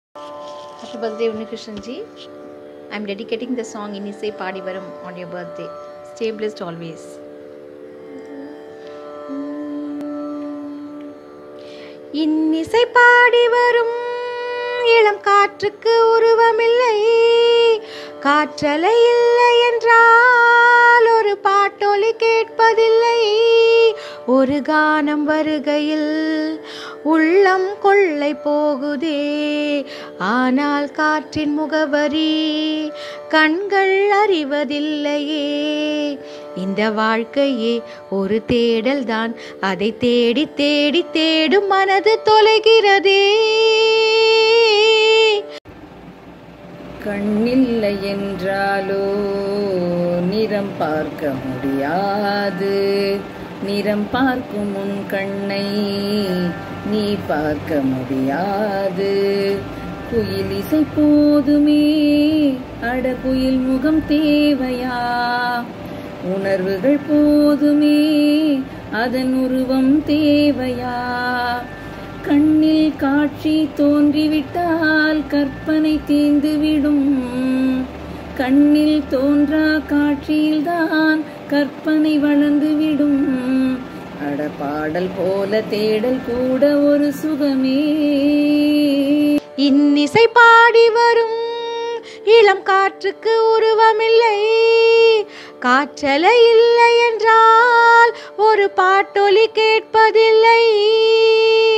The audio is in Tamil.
Happy birthday, Unikrishanji. I'm dedicating the song Inisai Padi Varam on your birthday. Stay blessed always. இன்னிசை பாடி வரும் இளம் காற்றுக்கு உருவமில்லை காற்றலை இல்லை என்றால் ஒரு பாட்டொலி கேட்பதில்லை ஒரு கானம் வருகையில் உள்ளம் கொள்ளை போகுதே ஆனால் காற்றின் முகவரி கண்கள் அறிவதில்லையே இந்த வாழ்க்கையே ஒரு தேடல் தான் அதை தேடி தேடி தேடும் மனது தொலைகிறதே கண்ணில்லை என்றாலோ நிறம் பார்க்க முடியாது நிறம் பார்க்கும் உன் கண்ணை நீ பார்க்க முடியாது குயில் இசை போதுமே அட குயில் முகம் தேவையா உணர்வுகள் போதுமே அதன் உருவம் தேவையா கண்ணில் காட்சி தோன்றிவிட்டால் கற்பனை தீர்ந்துவிடும் கண்ணில் தோன்றா காட்சியில்தான் கற்பனை வளர்ந்துவிடும் அட பாடல் போல தேடல் கூட ஒரு சுகமே இன்னிசை பாடி வரும் இளம் காற்றுக்கு உருவமில்லை காற்றலை இல்லை என்றால் ஒரு பாட்டொலி கேட்பதில்லை